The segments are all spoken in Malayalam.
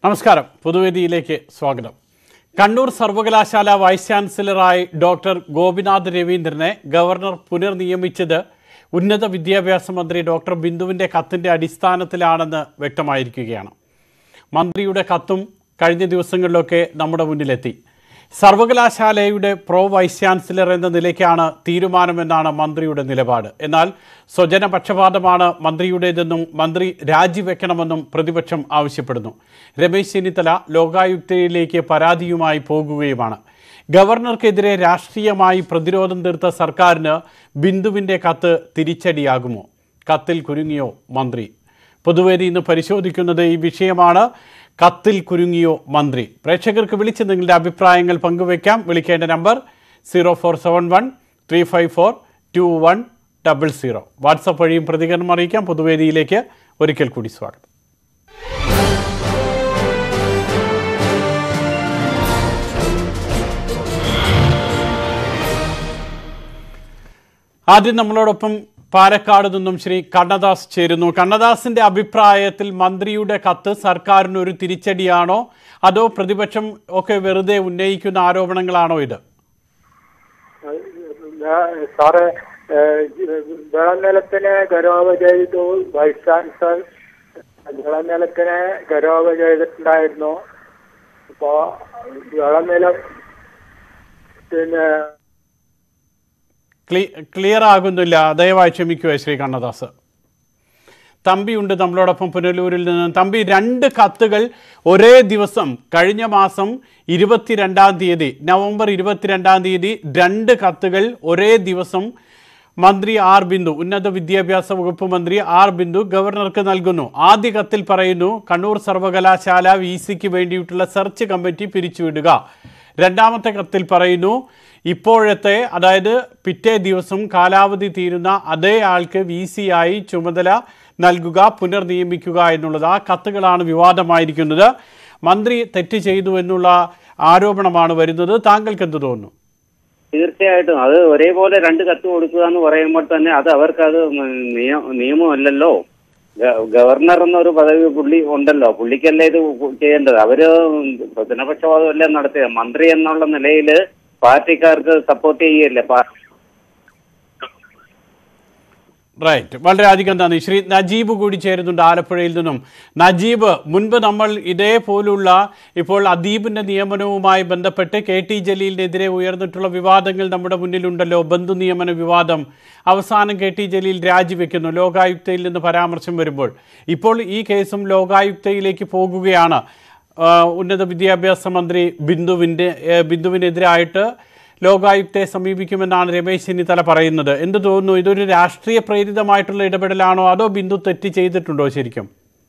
നമസ്കാരം പൊതുവേദിയിലേക്ക് സ്വാഗതം കണ്ണൂർ സർവകലാശാല വൈസ് ചാൻസലറായി ഡോക്ടർ ഗോപിനാഥ് രവീന്ദ്രനെ ഗവർണർ പുനർനിയമിച്ചത് ഉന്നത വിദ്യാഭ്യാസ മന്ത്രി ഡോക്ടർ ബിന്ദുവിൻ്റെ കത്തിൻ്റെ അടിസ്ഥാനത്തിലാണെന്ന് വ്യക്തമായിരിക്കുകയാണ് മന്ത്രിയുടെ കത്തും കഴിഞ്ഞ ദിവസങ്ങളിലൊക്കെ നമ്മുടെ മുന്നിലെത്തി സർവകലാശാലയുടെ പ്രോ വൈസ് ചാൻസലർ എന്ന നിലയ്ക്കാണ് തീരുമാനമെന്നാണ് മന്ത്രിയുടെ നിലപാട് എന്നാൽ സ്വജന പക്ഷപാതമാണ് മന്ത്രിയുടേതെന്നും മന്ത്രി രാജിവെക്കണമെന്നും പ്രതിപക്ഷം ആവശ്യപ്പെടുന്നു രമേശ് ചെന്നിത്തല ലോകായുക്തയിലേക്ക് പരാതിയുമായി പോകുകയുമാണ് ഗവർണർക്കെതിരെ രാഷ്ട്രീയമായി പ്രതിരോധം തീർത്ത സർക്കാരിന് ബിന്ദുവിൻ്റെ കത്ത് തിരിച്ചടിയാകുമോ കത്തിൽ കുരുങ്ങിയോ മന്ത്രി പൊതുവേദി ഇന്ന് പരിശോധിക്കുന്നത് ഈ വിഷയമാണ് കത്തിൽ കുരുങ്ങിയോ മന്ത്രി പ്രേക്ഷകർക്ക് വിളിച്ച് നിങ്ങളുടെ അഭിപ്രായങ്ങൾ പങ്കുവയ്ക്കാം വിളിക്കേണ്ട number zero four seven one three five four two one double zero WhatsApp വഴിയും പ്രതികരണം അറിയിക്കാം പൊതുവേദിയിലേക്ക് ഒരിക്കൽ കൂടി സ്വാഗതം ആദ്യം നമ്മളോടൊപ്പം പാലക്കാട് നിന്നും ശ്രീ കണ്ണദാസ് ചേരുന്നു കണ്ണദാസിന്റെ അഭിപ്രായത്തിൽ മന്ത്രിയുടെ കത്ത് സർക്കാരിന് ഒരു തിരിച്ചടിയാണോ അതോ പ്രതിപക്ഷം ഒക്കെ വെറുതെ ഉന്നയിക്കുന്ന ആരോപണങ്ങളാണോ ഇത് ഞാൻ- സാറ് വിളനിലത്തിന് ഗരോവ ചെയ്തു വൈസ് ചാൻസലർ വിളനിലത്തിന് ഗരോവ ചെയ്തിട്ടുണ്ടായിരുന്നു അപ്പോ വിളനിലം പിന്നെ ക്ലി ക്ലിയർ ആകുന്നില്ല ദയവായി ക്ഷമിക്കുക ശ്രീ കണ്ണദാസ് തമ്പിയുണ്ട് നമ്മളോടൊപ്പം പുനലൂരിൽ നിന്ന് തമ്പി രണ്ട് കത്തുകൾ ഒരേ ദിവസം കഴിഞ്ഞ മാസം ഇരുപത്തിരണ്ടാം തീയതി നവംബർ ഇരുപത്തിരണ്ടാം തീയതി രണ്ട് കത്തുകൾ ഒരേ ദിവസം മന്ത്രി ആർ ബിന്ദു ഉന്നത വിദ്യാഭ്യാസ വകുപ്പ് മന്ത്രി ആർ ബിന്ദു ഗവർണർക്ക് നൽകുന്നു ആദ്യ കത്തിൽ പറയുന്നു കണ്ണൂർ സർവകലാശാല വി സിക്ക് വേണ്ടിയിട്ടുള്ള സെർച്ച് കമ്മിറ്റി പിരിച്ചുവിടുക രണ്ടാമത്തെ കത്തിൽ പറയുന്നു ഇപ്പോഴത്തെ അതായത് പിറ്റേ ദിവസം കാലാവധി തീരുന്ന അതേ ആൾക്ക് വി സി ആയി ചുമതല നൽകുക പുനർനിയമിക്കുക എന്നുള്ളത് ആ കത്തുകളാണ് വിവാദമായിരിക്കുന്നത് മന്ത്രി തെറ്റ് ചെയ്തു എന്നുള്ള ആരോപണമാണ് വരുന്നത് താങ്കൾക്ക് എന്ത് തോന്നുന്നു തീർച്ചയായിട്ടും അത് ഒരേപോലെ രണ്ട് കത്ത് കൊടുക്കുക എന്ന് പറയുമ്പോൾ തന്നെ അത് അവർക്ക് അത് നിയ- നിയമമല്ലല്ലോ ഗ- ഗവർണർ എന്നൊരു പദവി പുള്ളി ഉണ്ടല്ലോ പുള്ളിക്കല്ലേ ഇത് ചെയ്യേണ്ടത് അവര് ജനപക്ഷപാതമല്ലേ നടത്തിയത് മന്ത്രി എന്നുള്ള നിലയിൽ പാർട്ടിക്കാർക്ക് സപ്പോർട്ട് ചെയ്യല്ലേ പാ- റൈറ്റ് വളരെയധികം നന്ദി ശ്രീ നജീബ് കൂടി ചേരുന്നുണ്ട് ആലപ്പുഴയിൽ നിന്നും നജീബ് മുൻപ് നമ്മൾ ഇതേപോലുള്ള ഇപ്പോൾ അദീബിന്റെ നിയമനവുമായി ബന്ധപ്പെട്ട് കെ ടി ജലീലിനെതിരെ ഉയർന്നിട്ടുള്ള വിവാദങ്ങൾ നമ്മുടെ മുന്നിലുണ്ടല്ലോ ബന്ധു നിയമന വിവാദം അവസാനം കെ ടി ജലീൽ രാജിവെക്കുന്നു ലോകായുക്തയിൽ നിന്ന് പരാമർശം വരുമ്പോൾ ഇപ്പോൾ ഈ കേസും ലോകായുക്തയിലേക്ക് പോകുകയാണ് ആ, ഉന്നത വിദ്യാഭ്യാസ മന്ത്രി ബിന്ദുവിൻ്റെ ഏ, ബിന്ദുവിനെതിരായിട്ട് ലോകായുക്തയെ സമീപിക്കുമെന്നാണ് രമേശ് ചെന്നിത്തല പറയുന്നത് എന്ത് തോന്നുന്നു ഇതൊരു രാഷ്ട്രീയ പ്രേരിതമായിട്ടുള്ള ഇടപെടലാണോ അതോ ബിന്ദു തെറ്റ് ചെയ്തിട്ടുണ്ടോ ശരിക്കും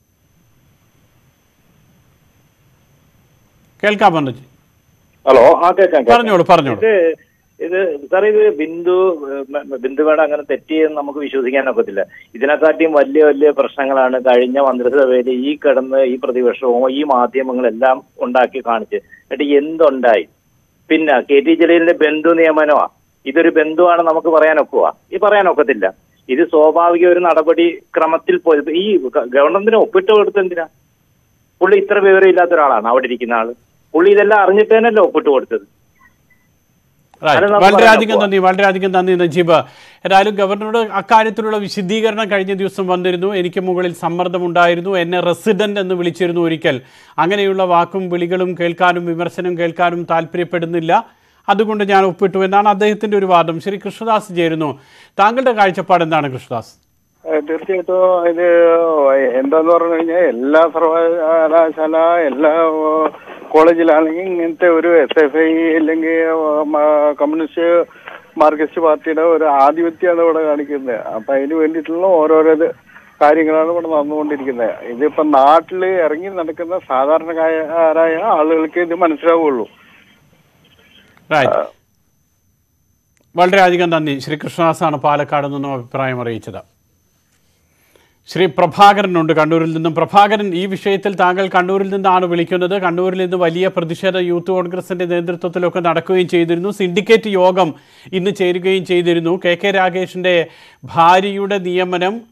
കേൾക്കാം മനോജ് ഹലോ ആ കേൾക്കാം കേൾക്കാം. പറഞ്ഞോളൂ പറഞ്ഞോളൂ ഇത് ഇത് സാർ ഇത് ബിന്ദു ഏഹ്, ബിന്ദു വേണം അങ്ങനെ തെറ്റിയെന്ന് നമുക്ക് വിശ്വസിക്കാൻ ഒക്കത്തില്ല ഇതിനെക്കാട്ടിയും വലിയ വലിയ പ്രശ്നങ്ങളാണ് കഴിഞ്ഞ മന്ത്രിസഭയിൽ ഈ കിടന്ന് ഈ പ്രതിപക്ഷവും ഈ മാധ്യമങ്ങളെല്ലാം ഉണ്ടാക്കി കാണിച്ച് എന്നിട്ട് എന്തുണ്ടായി പിന്നെ കെ ടി ജലീലിന്റെ ബന്ധു നിയമനമാ ഇതൊരു ബന്ധുവാണ് നമുക്ക് പറയാൻ ഒക്കുക ഈ പറയാൻ ഒക്കത്തില്ല ഇത് സ്വാഭാവിക ഒരു നടപടി ക്രമത്തിൽ പോയി ഈ ഗ- ഗവർണറിന് ഒപ്പിട്ട് കൊടുത്ത് എന്തിനാ പുള്ളി ഇത്ര വിവരം ഇല്ലാത്ത ഒരാളാണ് അവിടെ ഇരിക്കുന്ന ആള് പുള്ളി ഇതെല്ലാം അറിഞ്ഞിട്ടേനല്ലോ ഒപ്പിട്ട് കൊടുത്തത് Right. അത് നമുക്ക് വളരെയധികം പറയാൻ നന്ദി വളരെയധികം നന്ദി നജീബ് ഏതായാലും ഗവർണറുടെ അക്കാര്യത്തിലുള്ള വിശദീകരണം കഴിഞ്ഞ ദിവസം വന്നിരുന്നു എനിക്ക് മുകളിൽ സമ്മർദ്ദമുണ്ടായിരുന്നു എന്നെ റെസിഡന്റ് എന്ന് വിളിച്ചിരുന്നു ഒരിക്കൽ അങ്ങനെയുള്ള വാക്കും വിളികളും കേൾക്കാനും വിമർശനം കേൾക്കാനും താല്പര്യപ്പെടുന്നില്ല അതുകൊണ്ട് ഞാൻ ഒപ്പിട്ടു എന്നാണ് അദ്ദേഹത്തിന്റെ ഒരു വാദം ശ്രീ കൃഷ്ണദാസ് ചേരുന്നു താങ്കളുടെ കാഴ്ചപ്പാട് എന്താണ് കൃഷ്ണദാസ് ഏഹ് തീർച്ചയായിട്ടും ഇത് എന്താന്ന് പറഞ്ഞു കഴിഞ്ഞാൽ എല്ലാ സർവകലാശാല എല്ലാ ഏഹ്, കോളേജിലാണെങ്കിൽ ഇങ്ങനത്തെ ഒരു എസ് എഫ് ഐ അല്ലെങ്കിൽ ഏഹ്, മ- കമ്മ്യൂണിസ്റ്റ് മാർക്സിസ്റ്റ് പാർട്ടിയുടെ ഒരു ആധിപത്യമാണ് ഇവിടെ കാണിക്കുന്നത് അപ്പൊ അതിന് വേണ്ടിയിട്ടുള്ള ഓരോരോ ഇത് കാര്യങ്ങളാണ് ഇവിടെ നടന്നുകൊണ്ടിരിക്കുന്നത് ഇതിപ്പോ നാട്ടിൽ ഇറങ്ങി നടക്കുന്ന സാധാരണക്കാരായ ആളുകൾക്ക് ഇത് മനസ്സിലാവുള്ളൂ റൈറ്റ് വളരെയധികം നന്ദി ശ്രീ കൃഷ്ണദാസാണ് പാലക്കാട് നിന്നും അഭിപ്രായം അറിയിച്ചത് ശ്രീ പ്രഭാകരനുണ്ട് കണ്ണൂരിൽ നിന്നും പ്രഭാകരൻ ഈ വിഷയത്തിൽ താങ്കൾ കണ്ണൂരിൽ നിന്നാണ് വിളിക്കുന്നത് കണ്ണൂരിൽ നിന്ന് വലിയ പ്രതിഷേധ യൂത്ത് കോൺഗ്രസിന്റെ നേതൃത്വത്തിലൊക്കെ നടക്കുകയും ചെയ്തിരുന്നു സിൻഡിക്കേറ്റ് യോഗം ഇന്ന് ചേരുകയും ചെയ്തിരുന്നു കെ കെ രാഗേഷിന്റെ ഭാര്യയുടെ നിയമനം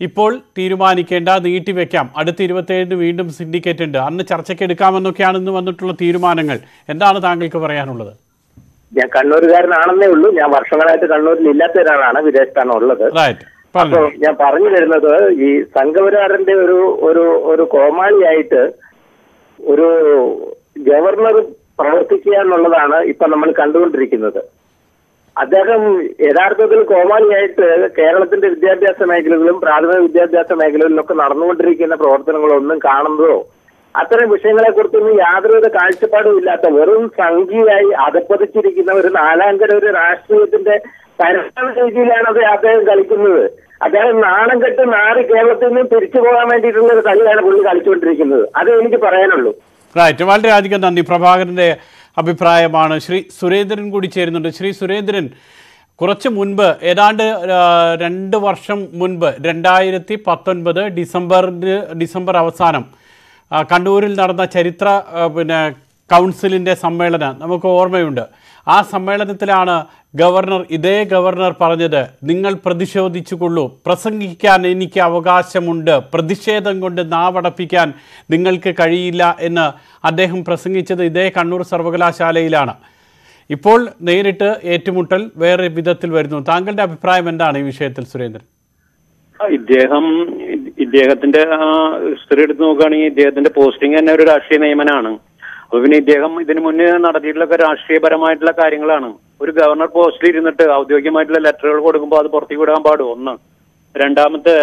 ഇപ്പോൾ തീരുമാനിക്കേണ്ട നീട്ടിവെക്കാം അടുത്ത ഇരുപത്തേഴിന് വീണ്ടും സിൻഡിക്കേറ്റ് ഉണ്ട് അന്ന് ചർച്ചയ്ക്ക് എടുക്കാമെന്നൊക്കെയാണ് ഇന്ന് വന്നിട്ടുള്ള തീരുമാനങ്ങൾ എന്താണ് താങ്കൾക്ക് പറയാനുള്ളത് ഞാൻ കണ്ണൂരുകാരനാണെന്നേ ഉള്ളൂ ഞാൻ വർഷങ്ങളായിട്ട് കണ്ണൂരിൽ ഇല്ലാത്ത ഒരാളാണ് വിദേശത്താണ് ഉള്ളത് റൈറ്റ് അപ്പൊ പറഞ്ഞു ഞാൻ പറഞ്ഞു വരുന്നത് ഈ സംഘപരിവാറിന്റെ ഒരു ഒരു ഒരു കോമാളിയായിട്ട് ഒരു ഗവർണർ പ്രവർത്തിക്കുക എന്നുള്ളതാണ് ഇപ്പൊ നമ്മൾ കണ്ടുകൊണ്ടിരിക്കുന്നത് അദ്ദേഹം യഥാർത്ഥത്തിൽ കോമാളിയായിട്ട് കേരളത്തിന്റെ വിദ്യാഭ്യാസ മേഖലകളിലും പ്രാഥമിക വിദ്യാഭ്യാസ മേഖലകളിലൊക്കെ നടന്നുകൊണ്ടിരിക്കുന്ന പ്രവർത്തനങ്ങളൊന്നും കാണുന്നതോ അത്തരം വിഷയങ്ങളെ കുറിച്ചൊന്നും യാതൊരുവിധ കാഴ്ചപ്പാടും ഇല്ലാത്ത വെറും സംഖ്യയായി അധപ്പതിച്ചിരിക്കുന്ന ഒരു നാലാംകര ഒരു രാഷ്ട്രീയത്തിന്റെ പരസ്പര രീതിയിലാണ് അത് അദ്ദേഹം കളിക്കുന്നത് അദ്ദേഹം നാണം കെട്ട് നാട് കേരളത്തിൽ നിന്ന് തിരിച്ചു പോകാൻ വേണ്ടിയിട്ടുള്ള ഒരു കളിയാണ് പുള്ളി കളിച്ചുകൊണ്ടിരിക്കുന്നത് അത് എനിക്ക് പറയാനുള്ളൂ റൈറ്റ് വളരെയധികം നന്ദി പ്രഭാകരന്റെ അഭിപ്രായമാണ് ശ്രീ സുരേന്ദ്രൻ കൂടി ചേരുന്നുണ്ട് ശ്രീ സുരേന്ദ്രൻ കുറച്ച് മുൻപ് ഏതാണ്ട് ആ, രണ്ട് വർഷം മുൻപ് രണ്ടായിരത്തി പത്തൊൻപത് ഡിസംബറിന് ഡിസംബർ അവസാനം ആ, കണ്ണൂരിൽ നടന്ന ചരിത്ര ആ, പിന്നെ കൗൺസിലിൻ്റെ സമ്മേളനം നമുക്ക് ഓർമ്മയുണ്ട് ആ സമ്മേളനത്തിലാണ് ഗവർണർ ഇതേ ഗവർണർ പറഞ്ഞത് നിങ്ങൾ പ്രതിഷേധിച്ചുകൊള്ളൂ പ്രസംഗിക്കാൻ എനിക്ക് അവകാശമുണ്ട് പ്രതിഷേധം കൊണ്ട് നാവടപ്പിക്കാൻ നിങ്ങൾക്ക് കഴിയില്ല എന്ന് അദ്ദേഹം പ്രസംഗിച്ചത് ഇതേ കണ്ണൂർ സർവകലാശാലയിലാണ് ഇപ്പോൾ നേരിട്ട് ഏറ്റുമുട്ടൽ വേറെ വിധത്തിൽ വരുന്നു താങ്കളുടെ അഭിപ്രായം എന്താണ് ഈ വിഷയത്തിൽ സുരേന്ദ്രൻ ആ, ഇദ്ദേഹം ഇ- ഇദ്ദേഹത്തിന്റെ ഹിസ്റ്ററി എടുത്ത് നോക്കുകയാണെങ്കിൽ ഇദ്ദേഹത്തിന്റെ പോസ്റ്റിംഗ് തന്നെ ഒരു രാഷ്ട്രീയ നിയമനാണ് അപ്പൊ പിന്നെ ഇദ്ദേഹം ഇതിനു മുന്നേ നടത്തിയിട്ടുള്ള രാഷ്ട്രീയപരമായിട്ടുള്ള കാര്യങ്ങളാണ് ഒരു ഗവർണർ പോസ്റ്റിൽ ഇരുന്നിട്ട് ഔദ്യോഗികമായിട്ടുള്ള ലെറ്ററുകൾ കൊടുക്കുമ്പോൾ അത് പുറത്തേക്ക് വിടാൻ പാടും ഒന്ന് രണ്ടാമത്തെ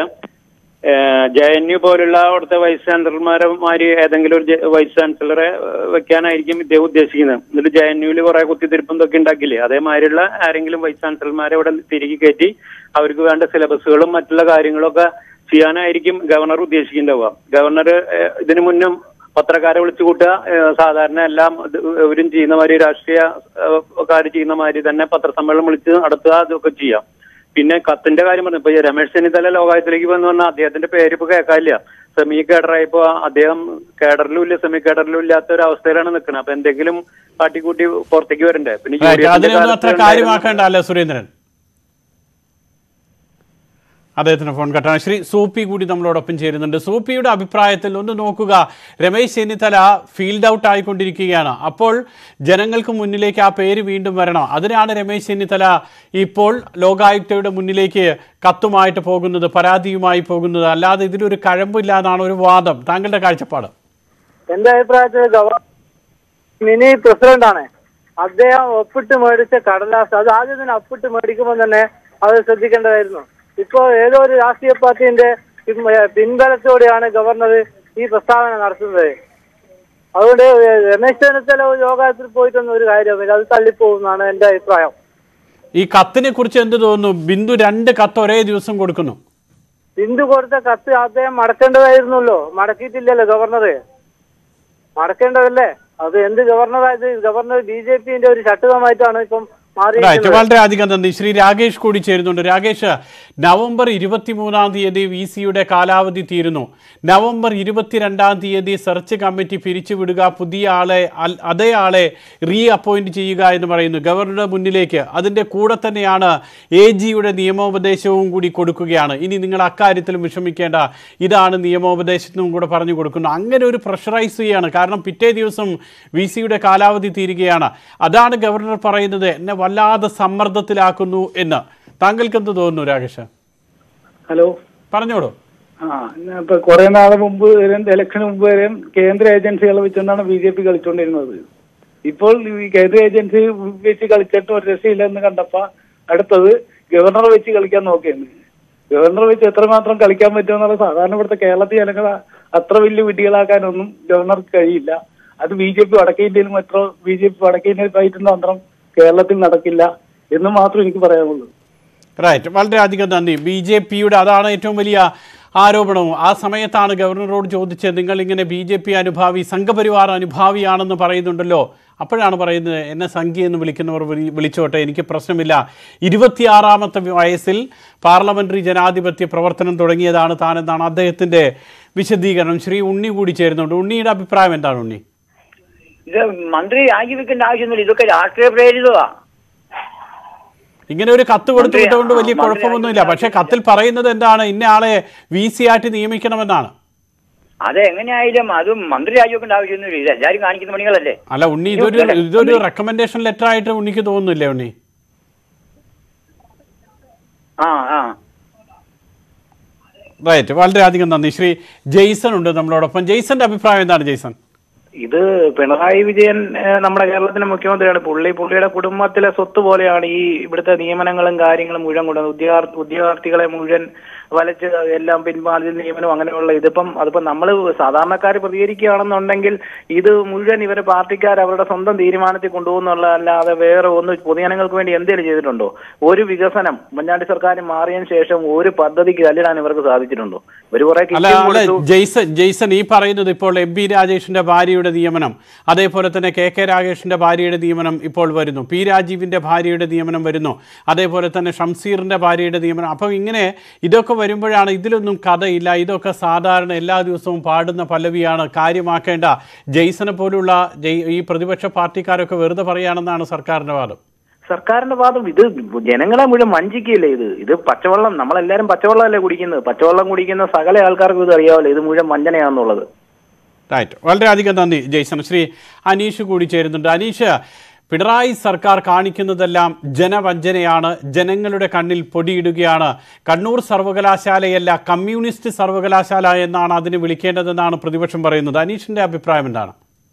ജെ എൻ യു പോലുള്ള അവിടുത്തെ വൈസ് ചാൻസലർമാരമാര് ഏതെങ്കിലും ഒരു ജെ- വൈസ് ചാൻസലറെ ഏഹ്, വെക്കാനായിരിക്കും ഇദ്ദേഹം ഉദ്ദേശിക്കുന്നത് എന്നിട്ട് ജെ എൻ യുവിൽ കുറെ കുത്തിത്തിരിപ്പും ഇതൊക്കെ ഉണ്ടാക്കില്ലേ അതേമാതിരിയുള്ള ആരെങ്കിലും വൈസ് ചാൻസലർമാരെ ഇവിടെ തിരികെ കയറ്റി അവർക്ക് വേണ്ട സിലബസുകളും മറ്റുള്ള കാര്യങ്ങളൊക്കെ ചെയ്യാനായിരിക്കും ഗവർണർ ഉദ്ദേശിക്കുന്നുണ്ടാവുക ഗവർണർ ഏഹ്, ഇതിനു മുന്നും പത്രക്കാരെ വിളിച്ചു കൂട്ടുക ഏഹ്, സാധാരണ എല്ലാം ഇത് ഇവരും ചെയ്യുന്ന മാതിരി രാഷ്ട്രീയ ഏഹ്, കാര്യം ചെയ്യുന്ന മാതിരി തന്നെ പത്രസമ്മേളനം വിളിച്ച് നടത്തുക അതൊക്കെ ചെയ്യാം പിന്നെ കത്തിന്റെ കാര്യം പറഞ്ഞു ഇപ്പൊ ഈ രമേശ് ചെന്നിത്തല ലോകായത്തിലേക്ക് വന്നു പറഞ്ഞാൽ അദ്ദേഹത്തിന്റെ പേര് ഇപ്പൊ കേൾക്കാനില്ല സെമി കേഡറായപ്പോ അദ്ദേഹം കേഡറിലും ഇല്ല സെമി കേഡറിലും ഇല്ലാത്ത ഒരു അവസ്ഥയിലാണ് നിൽക്കുന്നത് അപ്പൊ എന്തെങ്കിലും കാട്ടിക്കൂട്ടി പുറത്തേക്ക് വരണ്ടേ പിന്നെ യു ഡി റൈറ്റ് എഫിന്റെ അതിനൊന്നും അത്ര കാലത്ത് കാര്യമാക്കേണ്ട അല്ലേ സുരേന്ദ്രൻ അദ്ദേഹത്തിന് ഫോൺ കട്ടാണ് ശ്രീ സൂപ്പി കൂടി നമ്മളോടൊപ്പം ചേരുന്നുണ്ട് സൂപ്പിയുടെ അഭിപ്രായത്തിൽ ഒന്ന് നോക്കുക രമേശ് ചെന്നിത്തല ഫീൽഡ് ഔട്ട് ആയിക്കൊണ്ടിരിക്കുകയാണ് അപ്പോൾ ജനങ്ങൾക്ക് മുന്നിലേക്ക് ആ പേര് വീണ്ടും വരണം അതിനാണ് രമേശ് ചെന്നിത്തല ഇപ്പോൾ ലോകായുക്തയുടെ മുന്നിലേക്ക് കത്തുമായിട്ട് പോകുന്നത് പരാതിയുമായി പോകുന്നത് അല്ലാതെ ഇതിലൊരു കഴമ്പില്ല എന്നാണ് ഒരു വാദം താങ്കളുടെ കാഴ്ചപ്പാട് എന്റെ അഭിപ്രായത്തിൽ ഗവർണർ മിനി പ്രസിഡന്റ് ആണ് അദ്ദേഹം ഒപ്പിട്ട് മേടിച്ച കടലാസ് അത് ആദ്യം തന്നെ ഒപ്പിട്ട് മേടിക്കുമ്പോൾ തന്നെ അത് ശ്രദ്ധിക്കേണ്ടതായിരുന്നു ഇപ്പോ ഏതോ ഒരു രാഷ്ട്രീയ പാർട്ടിന്റെ പിൻ- പിൻബലത്തോടെയാണ് ഗവർണർ ഈ പ്രസ്താവന നടത്തുന്നത് അതുകൊണ്ട് രമേശ് ചെന്നിത്തല ഒരു യോഗത്തിൽ പോയിട്ടൊന്നും ഒരു കാര്യമില്ല അത് തള്ളിപ്പോകുന്നതാണ് എന്റെ അഭിപ്രായം ഈ കത്തിനെ കുറിച്ച് എന്ത് തോന്നുന്നു ബിന്ദു രണ്ട് കത്ത് ഒരേ ദിവസം കൊടുക്കുന്നു ബിന്ദു കൊടുത്ത കത്ത് അദ്ദേഹം മടക്കേണ്ടതായിരുന്നല്ലോ മടക്കിയിട്ടില്ലല്ലോ ഗവർണർ മടക്കേണ്ടതല്ലേ അത് എന്ത് ഗവർണറായത് ഗവർണർ ബി ജെ പിന്റെ ഒരു ചട്ടുകമായിട്ടാണ് ഇപ്പം റൈറ്റ് മാറിയിരിക്കുന്നത് വളരെയധികം നന്ദി ശ്രീ രാകേഷ് കൂടി ചേരുന്നുണ്ട് രാകേഷ് നവംബർ ഇരുപത്തിമൂന്നാം തീയതി വി സിയുടെ കാലാവധി തീരുന്നു നവംബർ ഇരുപത്തിരണ്ടാം തീയതി സെർച്ച് കമ്മിറ്റി പിരിച്ചുവിടുക പുതിയ ആളെ അൽ- അതേ ആളെ റീ അപ്പോയിന്റ് ചെയ്യുക എന്ന് പറയുന്നു ഗവർണറുടെ മുന്നിലേക്ക് അതിൻ്റെ കൂടെ തന്നെയാണ് എ ജിയുടെ നിയമോപദേശവും കൂടി കൊടുക്കുകയാണ് ഇനി നിങ്ങൾ അക്കാര്യത്തിലും വിഷമിക്കേണ്ട ഇതാണ് നിയമോപദേശത്തിനും കൂടെ പറഞ്ഞു കൊടുക്കുന്നു അങ്ങനെ ഒരു പ്രഷറൈസ് ചെയ്യാണ് കാരണം പിറ്റേ ദിവസം വി സിയുടെ കാലാവധി തീരുകയാണ് അതാണ് ഗവർണർ പറയുന്നത് എന്നെ വല്ലാതെ സമ്മർദ്ദത്തിലാക്കുന്നു എന്ന് താങ്കൾക്ക് എന്ത് തോന്നുന്നു രാകേഷ് ഹലോ പറഞ്ഞോളൂ ആ ഇപ്പൊ കുറെ നാള് മുമ്പ് വരെയും ഇലക്ഷന് മുമ്പ് വരെയും കേന്ദ്ര ഏജൻസികളെ വെച്ചുകൊണ്ടാണ് ബി ജെ പി കളിച്ചുകൊണ്ടിരുന്നത് ഇപ്പോൾ ഈ കേന്ദ്ര ഏജൻസി വെച്ച് കളിച്ചിട്ട് ഒരു രക്ഷയില്ലെന്ന് കണ്ടപ്പോ അടുത്തത് ഗവർണറെ വെച്ച് കളിക്കാൻ നോക്കിയാണ് ഗവർണർ വെച്ച് എത്രമാത്രം കളിക്കാൻ പറ്റുമെന്നുള്ള സാധാരണ ഇവിടുത്തെ കേരളത്തിൽ ജനങ്ങളെ അത്ര വലിയ വിഡ്ഢികളാക്കാനൊന്നും ഗവർണർക്ക് കഴിയില്ല അത് ബി ജെ പി വടക്കേ ഇന്ത്യയിലും എത്ര ബി ജെ പി വടക്കേ ഇന്ത്യയിൽ പയറ്റുന്ന തന്ത്രം കേരളത്തിൽ നടക്കില്ല എന്ന് മാത്രം എനിക്ക് പറയാനുള്ളൂ റൈറ്റ് വളരെയധികം നന്ദി ബി ജെ പിയുടെ അതാണ് ഏറ്റവും വലിയ ആരോപണവും ആ സമയത്താണ് ഗവർണറോട് ചോദിച്ചത് നിങ്ങൾ ഇങ്ങനെ ബി ജെ പി അനുഭാവി സംഘപരിവാർ അനുഭാവിയാണെന്ന് പറയുന്നുണ്ടല്ലോ അപ്പോഴാണ് പറയുന്നത് എന്നെ സംഖ്യ എന്ന് വിളിക്കുന്നവർ വിളി- വിളിച്ചോട്ടെ എനിക്ക് പ്രശ്നമില്ല ഇരുപത്തിയാറാമത്തെ വയസ്സിൽ പാർലമെന്ററി ജനാധിപത്യ പ്രവർത്തനം തുടങ്ങിയതാണ് താനെന്നാണ് അദ്ദേഹത്തിൻ്റെ വിശദീകരണം ശ്രീ ഉണ്ണി കൂടി ചേരുന്നുണ്ട് ഉണ്ണിയുടെ അഭിപ്രായം എന്താണ് ഉണ്ണി ഇത് മന്ത്രി രാജിവെക്കേണ്ട ആവശ്യമൊന്നുമില്ല ഇതൊക്കെ രാഷ്ട്രീയ പ്രേരിതമാ ഇങ്ങനെ ഒരു കത്ത് കൊടുത്തു മന്ത്രി- വിട്ടുകൊണ്ട് വലിയ ആ, മന്ത്രി കുഴപ്പമൊന്നുമില്ല പക്ഷെ ആയിരിക്കും. കത്തിൽ പറയുന്നത് എന്താണ് ഇന്ന ആളെ വി സി ആയിട്ട് നിയമിക്കണമെന്നാണ് അത് എങ്ങനെയായാലും അതും മന്ത്രി രാജിവെക്കേണ്ട ആവശ്യമൊന്നുമില്ല ഇത് എല്ലാവരും കാണിക്കുന്ന പണികളല്ലേ അല്ല ഉണ്ണി ഇതൊരു ഇല്ല, ഇതൊരു മന്ത്രി- റെക്കമെൻഡേഷൻ ലെറ്റർ ആയിട്ട് ഉണ്ണിക്ക് തോന്നുന്നില്ലേ ഉണ്ണി ആ ആ റൈറ്റ് വളരെയധികം നന്ദി ശ്രീ ജെയ്സൺ ഉണ്ട് നമ്മളോടൊപ്പം ജെയ്സന്റെ അഭിപ്രായം എന്താണ് ജെയ്സൺ ഇത് പിണറായി വിജയൻ ഏഹ്, നമ്മുടെ കേരളത്തിന്റെ മുഖ്യമന്ത്രിയാണ് പുള്ളി പുള്ളിയുടെ കുടുംബത്തിലെ സ്വത്ത് പോലെയാണ് ഈ ഇവിടുത്തെ നിയമനങ്ങളും കാര്യങ്ങളും മുഴുവൻ കൊണ്ടുവന്നത് ഉദ്യോഗാർ ഉദ്യോഗാർത്ഥികളെ മുഴുവൻ വലച്ച് എല്ലാം പിൻവാതിൽ നിയമനം അങ്ങനെയുള്ള ഇതിപ്പം അതിപ്പം നമ്മൾ സാധാരണക്കാർ പ്രതികരിക്കുകയാണെന്നുണ്ടെങ്കിൽ ഇത് മുഴുവൻ ഇവരെ പാർട്ടിക്കാർ അവരുടെ സ്വന്തം തീരുമാനത്തിൽ കൊണ്ടുപോകുന്നുള്ള അല്ലാതെ വേറെ ഒന്ന് പൊതുജനങ്ങൾക്ക് വേണ്ടി എന്തെങ്കിലും ചെയ്തിട്ടുണ്ടോ ഒരു വികസനം ഉമ്മൻചാണ്ടി സർക്കാർ മാറിയതിനു ശേഷം ഒരു പദ്ധതിക്ക് കല്ലിടാൻ ഇവർക്ക് സാധിച്ചിട്ടുണ്ടോ ഇവർ കുറെ അല്ല കിറ്റും അല്ല കൊടുത്തു. ജെയ്സൺ ജെയ്സൺ ഈ പറയുന്നത് ഇപ്പോൾ എം പി രാജേഷിന്റെ ഭാര്യയുടെ നിയമനം അതേപോലെ തന്നെ കെ കെ രാഗേഷിന്റെ ഭാര്യയുടെ നിയമനം ഇപ്പോൾ വരുന്നു പി രാജീവിന്റെ ഭാര്യയുടെ നിയമനം വരുന്നു അതേപോലെ തന്നെ ഷംസീറിന്റെ ഭാര്യയുടെ നിയമനം അപ്പം ഇങ്ങനെ ഇതൊക്കെ വരുമ്പോഴാണ് ഇതിലൊന്നും കഥയില്ല ഇതൊക്കെ സാധാരണ എല്ലാ ദിവസവും പാടുന്ന പല്ലവിയാണ് കാര്യമാക്കേണ്ട ജെയ്സനെ പോലുള്ള ജയ്- ഈ പ്രതിപക്ഷ പാർട്ടിക്കാരൊക്കെ വെറുതെ പറയുകയാണെന്നാണ് സർക്കാരിന്റെ വാദം സർക്കാരിന്റെ വാദം ഇത് ജനങ്ങളെ മുഴുവൻ വഞ്ചിക്കുകയല്ലേ ഇത് ഇത് പച്ചവെള്ളം നമ്മളെല്ലാരും പച്ചവെള്ളമല്ലേ കുടിക്കുന്നത് പച്ചവെള്ളം കുടിക്കുന്ന സകല ആൾക്കാർക്കും ഇത് അറിയാമല്ലോ ഇത് മുഴുവൻ വഞ്ചനയാണെന്നുള്ളത് റൈറ്റ് വളരെയധികം നന്ദി ജയ്സൺ ശ്രീ അനീഷ് കൂടി ചേരുന്നുണ്ട് അനീഷ് പിണറായി സർക്കാർ കാണിക്കുന്നതെല്ലാം ജനവഞ്ചനയാണ് ജനങ്ങളുടെ കണ്ണിൽ പൊടിയിടുകയാണ് കണ്ണൂർ സർവകലാശാലയല്ല കമ്മ്യൂണിസ്റ്റ് സർവകലാശാല എന്നാണ് അതിന് വിളിക്കേണ്ടതെന്നാണ് പ്രതിപക്ഷം പറയുന്നത് അനീഷിന്റെ അഭിപ്രായം എന്താണ്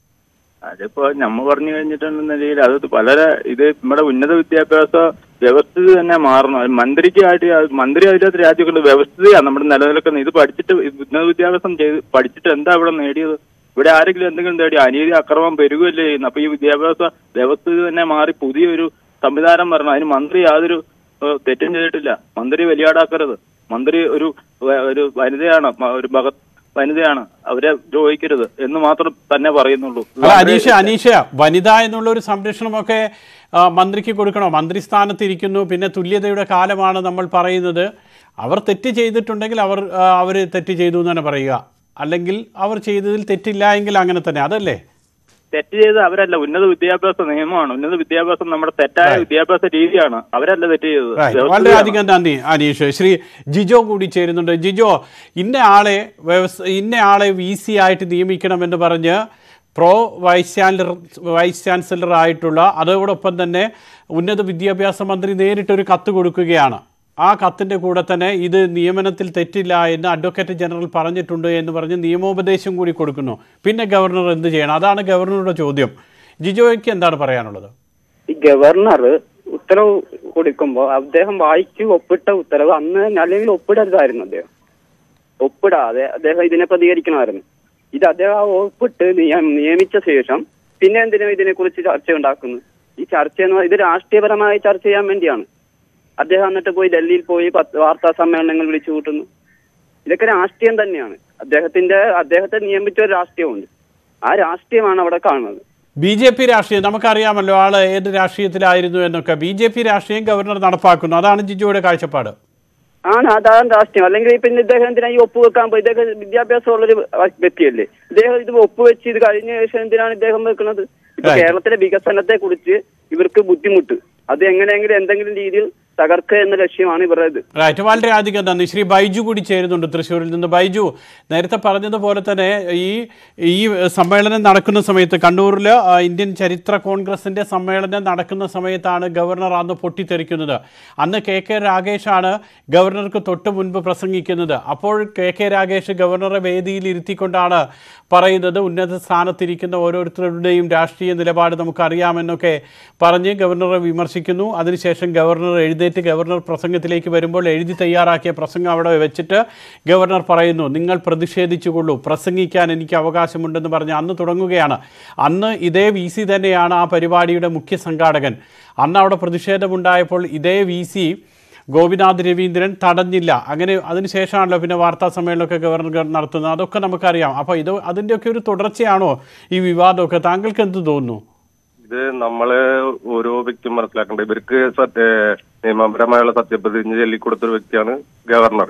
അതിപ്പോ നമ്മ പറഞ്ഞു കഴിഞ്ഞിട്ടുണ്ടെന്നുണ്ടെങ്കിൽ അത് വളരെ ഇത് നമ്മുടെ ഉന്നത വിദ്യാഭ്യാസ വ്യവസ്ഥിതി തന്നെ മാറണം അത് മന്ത്രിക്കായിട്ട് അത് മന്ത്രി അതിനകത്ത് രാജ്യങ്ങളുടെ വ്യവസ്ഥിതിയാണ് നമ്മുടെ നിലനിൽക്കുന്നത് ഇത് പഠിച്ചിട്ട് ഉന്നത വിദ്യാഭ്യാസം ചെയ്ത് പഠിച്ചിട്ട് എന്താ ഇവിടെ നേടിയത് ഇവിടെ ആരെങ്കിലും എന്തെങ്കിലും നേടി അനീതി അക്രമം പെരുകയല്ലേ ചെയ്യുന്നത് അപ്പൊ ഈ വിദ്യാഭ്യാസ വ്യവസ്ഥിതി തന്നെ മാറി പുതിയൊരു സംവിധാനം വരണം അതിന് മന്ത്രി യാതൊരു ഏഹ്, തെറ്റും ചെയ്തിട്ടില്ല മന്ത്രി വലിയാടാക്കരുത് മന്ത്രി ഒരു വ- ഒരു വനിതയാണ് മ- ഒരു ഭഗത് വനിതയാണ് അവരെ ദ്രോഹിക്കരുത് എന്ന് മാത്രം തന്നെ പറയുന്നുള്ളൂ അല്ല അനീഷ അനീഷ വനിത എന്നുള്ള ഒരു സംരക്ഷണമൊക്കെ ആ, മന്ത്രിക്ക് കൊടുക്കണോ മന്ത്രി സ്ഥാനത്തിരിക്കുന്നു പിന്നെ തുല്യതയുടെ കാലമാണ് നമ്മൾ പറയുന്നത് അവർ തെറ്റ് ചെയ്തിട്ടുണ്ടെങ്കിൽ അവർ അവർ തെറ്റ് ചെയ്തു എന്ന് തന്നെ പറയുക അല്ലെങ്കിൽ അവർ ചെയ്തതിൽ തെറ്റില്ല എങ്കിൽ അങ്ങനെ തന്നെ അതല്ലേ തെറ്റ് ചെയ്ത് അവരല്ല ഉന്നത വിദ്യാഭ്യാസ നിയമമാണ് ഉന്നത വിദ്യാഭ്യാസം നമ്മുടെ തെറ്റായ വിദ്യാഭ്യാസ രീതിയാണ് അവരല്ല തെറ്റ് ചെയ്തത് Right. വ്യവസ്ഥിതിയാണ്. വളരെയധികം നന്ദി അനീഷ് ശ്രീ ജിജോ കൂടി ചേരുന്നുണ്ട് ജിജോ ഇന്ന ആളെ വ്യവസ്ഥ ഇന്ന ആളെ വി സി ആയിട്ട് നിയമിക്കണമെന്ന് പറഞ്ഞ് pro vice chancellor vice chancellor ആയിട്ടുള്ള അതോടൊപ്പം തന്നെ ഉന്നത വിദ്യാഭ്യാസ മന്ത്രി നേരിട്ടൊരു കത്ത് കൊടുക്കുകയാണ് ആ കത്തിൻ്റെ കൂടെ തന്നെ ഇത് നിയമനത്തിൽ തെറ്റില്ല എന്ന് അഡ്വക്കേറ്റ് ജനറൽ പറഞ്ഞിട്ടുണ്ട് എന്ന് പറഞ്ഞ് നിയമോപദേശം കൂടി കൊടുക്കുന്നു പിന്നെ ഗവർണർ എന്ത് ചെയ്യണം അതാണ് ഗവർണറുടെ ചോദ്യം ജിജോയ്ക്ക് എന്താണ് പറയാനുള്ളത് ഈ ഗവർണർ ഉത്തരവ് കൊടുക്കുമ്പോൾ അദ്ദേഹം വായിച്ച് ഒപ്പിട്ട ഉത്തരവ് അന്ന് നിലവിൽ ഒപ്പിടരുതായിരുന്നു അദ്ദേഹം ഒപ്പിടാതെ അദ്ദേഹം ഇതിനെ പ്രതികരിക്കണമായിരുന്നു ഇത് അദ്ദേഹം ആ ഒപ്പിട്ട് നിയ- നിയമിച്ച ശേഷം പിന്നെ എന്തിനാ ഇതിനെ കുറിച്ച് ചർച്ച ഉണ്ടാക്കുന്നു ഈ ചർച്ച എന്ന് പറഞ്ഞാൽ ഇത് രാഷ്ട്രീയപരമായി ചർച്ച ചെയ്യാൻ വേണ്ടിയാണ് അദ്ദേഹം എന്നിട്ട് പോയി ഡൽഹിയിൽ പോയി പത്ത് വാർത്താ സമ്മേളനങ്ങൾ വിളിച്ചു കൂട്ടുന്നു ഇതൊക്കെ രാഷ്ട്രീയം തന്നെയാണ് അദ്ദേഹത്തിന്റെ അദ്ദേഹത്തെ നിയമിച്ച ഒരു രാഷ്ട്രീയമുണ്ട് ആ രാഷ്ട്രീയമാണ് അവിടെ കാണുന്നത് ബി ജെ പി രാഷ്ട്രീയം നമുക്കറിയാമല്ലോ ആള് ഏത് രാഷ്ട്രീയത്തിലായിരുന്നു എന്നൊക്കെ ബി ജെ പി രാഷ്ട്രീയം ഗവർണർ നടപ്പാക്കുന്നു അതാണ് ജിജോയുടെ കാഴ്ചപ്പാട് ആണ് അതാണ് രാഷ്ട്രീയം അല്ലെങ്കിൽ പിന്നെ ഇദ്ദേഹം എന്തിനാ ഈ ഒപ്പുവെക്കാൻ പോയി ഇദ്ദേഹം വിദ്യാഭ്യാസമുള്ളൊരു വ്യക്തിയല്ലേ ഇദ്ദേഹം ഇത് ഒപ്പുവെച്ച് ഇത് കഴിഞ്ഞ ശേഷം എന്തിനാണ് ഇദ്ദേഹം വെക്കുന്നത് ഇപ്പൊ Right. കേരളത്തിലെ വികസനത്തെ കുറിച്ച് ഇവർക്ക് ബുദ്ധിമുട്ട് അത് എങ്ങനെയെങ്കിലും എന്തെങ്കിലും രീതിയിൽ തകർക്കുക എന്ന ലക്ഷ്യമാണ് ഇവരുടെ ഇത് റൈറ്റ് വളരെ അധികം നന്ദി ശ്രീ ബൈജു കൂടി ചേരുന്നുണ്ട് തൃശ്ശൂരിൽ നിന്ന് ബൈജു നേരത്തെ പറഞ്ഞതുപോലെ തന്നെ ഈ ഈ സമ്മേളനം നടക്കുന്ന സമയത്ത് കണ്ണൂരിൽ ആ, ഇന്ത്യൻ ചരിത്ര കോൺഗ്രസിന്റെ സമ്മേളനം നടക്കുന്ന സമയത്താണ് ഗവർണർ അന്ന് പൊട്ടിത്തെറിക്കുന്നത് അന്ന് കെ കെ രാഗേഷാണ് ഗവർണർക്ക് തൊട്ട് മുൻപ് പ്രസംഗിക്കുന്നത് അപ്പോൾ കെ കെ രാഗേഷ് ഗവർണറെ വേദിയിൽ ഇരുത്തിക്കൊണ്ടാണ് പറയുന്നത് ഉന്നത സ്ഥാനത്തിരിക്കുന്ന ഓരോരുത്തരുടെയും രാഷ്ട്രീയ നിലപാട് നമുക്കറിയാമെന്നൊക്കെ പറഞ്ഞ് ഗവർണറെ വിമർശിക്കുന്നു അതിനുശേഷം ഗവർണർ എഴുന്നേറ്റ് ഗവർണർ പ്രസംഗത്തിലേക്ക് വരുമ്പോൾ എഴുതി തയ്യാറാക്കിയ പ്രസംഗം അവിടെ വെച്ചിട്ട് ഗവർണർ പറയുന്നു നിങ്ങൾ പ്രതിഷേധിച്ചുകൊള്ളൂ പ്രസംഗിക്കാൻ എനിക്ക് അവകാശമുണ്ടെന്ന് പറഞ്ഞ് അന്ന് തുടങ്ങുകയാണ് അന്ന് ഇതേ വി സി തന്നെയാണ് ആ പരിപാടിയുടെ മുഖ്യ സംഘാടകൻ അന്ന് അവിടെ പ്രതിഷേധമുണ്ടായപ്പോൾ ഇതേ വി സി ഗോപിനാഥ് രവീന്ദ്രൻ തടഞ്ഞില്ല അങ്ങനെ അതിനുശേഷമാണല്ലോ പിന്നെ വാർത്താ സമ്മേളനമൊക്കെ ഗവർണർ നടത്തുന്നത് അതൊക്കെ നമുക്കറിയാം അപ്പോൾ ഇത് അതിൻ്റെയൊക്കെ ഒരു തുടർച്ചയാണോ ഈ വിവാദമൊക്കെ താങ്കൾക്ക് എന്ത് തോന്നുന്നു ഇത് നമ്മള് ഓരോ വ്യക്തിയും മനസ്സിലാക്കേണ്ടത് ഇവർക്ക് സത്യ നിയമപരമായുള്ള സത്യപ്രതിജ്ഞ ചൊല്ലിക്കൊടുത്തൊരു വ്യക്തിയാണ് ഗവർണർ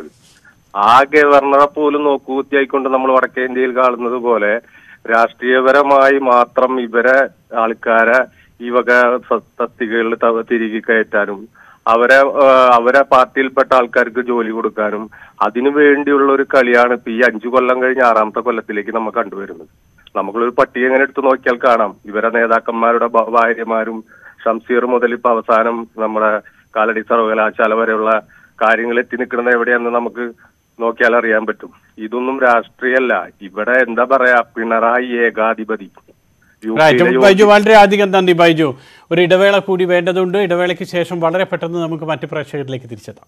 ആ ഗവർണറെ പോലും നോക്കുകുത്തിയായിക്കൊണ്ട് നമ്മൾ വടക്കേ ഇന്ത്യയിൽ കാണുന്നത് പോലെ രാഷ്ട്രീയപരമായി മാത്രം ഇവരെ ആൾക്കാരെ ഈ വക സ- തസ്തികകളിൽ ത- തിരികെ കയറ്റാനും അവരെ ആ, അവരെ പാർട്ടിയിൽപ്പെട്ട ആൾക്കാർക്ക് ജോലി കൊടുക്കാനും അതിനു വേണ്ടിയുള്ള ഒരു കളിയാണ് ഇപ്പൊ ഈ അഞ്ചു കൊല്ലം കഴിഞ്ഞ് ആറാമത്തെ കൊല്ലത്തിലേക്ക് നമ്മൾ കണ്ടുവരുന്നത് നമുക്കൊരു പട്ടിക എങ്ങനെ എടുത്തു നോക്കിയാൽ കാണാം ഇവരെ നേതാക്കന്മാരുടെ ഭ- ഭാര്യമാരും ഷംസീർ മുതൽ ഇപ്പൊ അവസാനം നമ്മുടെ കാലടി സർവകലാശാല വരെയുള്ള കാര്യങ്ങൾ എത്തി നിൽക്കുന്നത് എവിടെയാണെന്ന് നമുക്ക് നോക്കിയാൽ അറിയാൻ പറ്റും ഇതൊന്നും രാഷ്ട്രീയമല്ല ഇവിടെ എന്താ പറയാ പിണറായി ഏകാധിപതി യു റൈറ്റ് പിയിലെ ബൈജു വളരെ അധികം നന്ദി ബൈജു ഒരു ഇടവേള കൂടി വേണ്ടതുണ്ട് ഇടവേളയ്ക്ക് ശേഷം വളരെ പെട്ടെന്ന് നമുക്ക് മറ്റ് പ്രേക്ഷകരിലേക്ക് തിരിച്ചെത്താം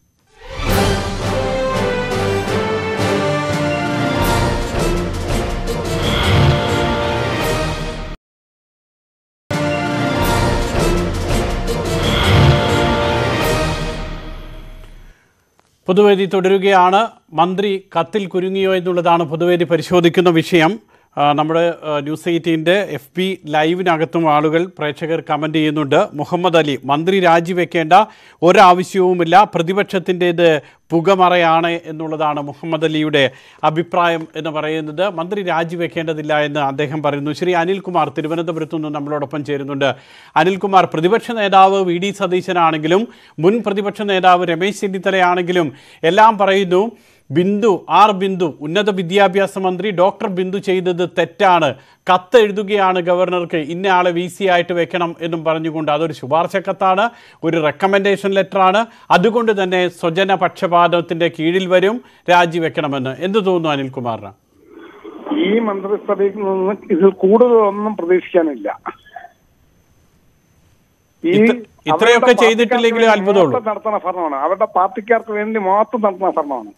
പൊതുവേദി തുടരുകയാണ് മന്ത്രി കത്തിൽ കുരുങ്ങിയോ എന്നുള്ളതാണ് പൊതുവേദി പരിശോധിക്കുന്ന വിഷയം ആ, നമ്മുടെ ആ, ന്യൂസ് എയ്റ്റീൻ്റെ എഫ് ബി ലൈവിനകത്തും ആളുകൾ പ്രേക്ഷകർ കമൻ്റ് ചെയ്യുന്നുണ്ട് മുഹമ്മദ് അലി മന്ത്രി രാജിവെക്കേണ്ട ഒരാവശ്യവുമില്ല പ്രതിപക്ഷത്തിൻ്റേത് പുകമറയാണ് എന്നുള്ളതാണ് മുഹമ്മദ് അലിയുടെ അഭിപ്രായം എന്ന് പറയുന്നത് മന്ത്രി രാജിവെക്കേണ്ടതില്ല എന്ന് അദ്ദേഹം പറയുന്നു ശ്രീ അനിൽകുമാർ തിരുവനന്തപുരത്തു നിന്ന് നമ്മളോടൊപ്പം ചേരുന്നുണ്ട് അനിൽകുമാർ പ്രതിപക്ഷ നേതാവ് വി ഡി സതീശനാണെങ്കിലും മുൻ പ്രതിപക്ഷ നേതാവ് രമേശ് ചെന്നിത്തലയാണെങ്കിലും എല്ലാം പറയുന്നു ബിന്ദു ആർ ബിന്ദു ഉന്നത വിദ്യാഭ്യാസ മന്ത്രി ഡോക്ടർ ബിന്ദു ചെയ്തത് തെറ്റാണ് കത്ത് എഴുതുകയാണ് ഗവർണർക്ക് ഇന്ന ആളെ വി സി ആയിട്ട് വെക്കണം എന്നും പറഞ്ഞുകൊണ്ട് അതൊരു ശുപാർശ കത്താണ് ഒരു റെക്കമെൻഡേഷൻ ലെറ്ററാണ് അതുകൊണ്ട് തന്നെ സ്വജന പക്ഷപാതത്തിൻ്റെ കീഴിൽ വരും രാജിവെക്കണമെന്ന് എന്ത് തോന്നുന്നു അനിൽകുമാറിന് ഈ മന്ത്രിസഭയിൽ നിന്ന് ഇതിൽ കൂടുതലൊന്നും പ്രതീക്ഷിക്കാനില്ല ഈ ഇത്ര- ഇത്രയൊക്കെ അവരുടെ ചെയ്തിട്ടില്ലെങ്കിലേ പാർട്ടിക്കാർക്ക് വേണ്ടി അത്ഭുതമുള്ളൂ. മാത്രം നടത്തുന്ന ഭരണമാണ് അവരുടെ പാർട്ടിക്കാർക്ക് വേണ്ടി മാത്രം നടത്തുന്ന ഭരണമാണ്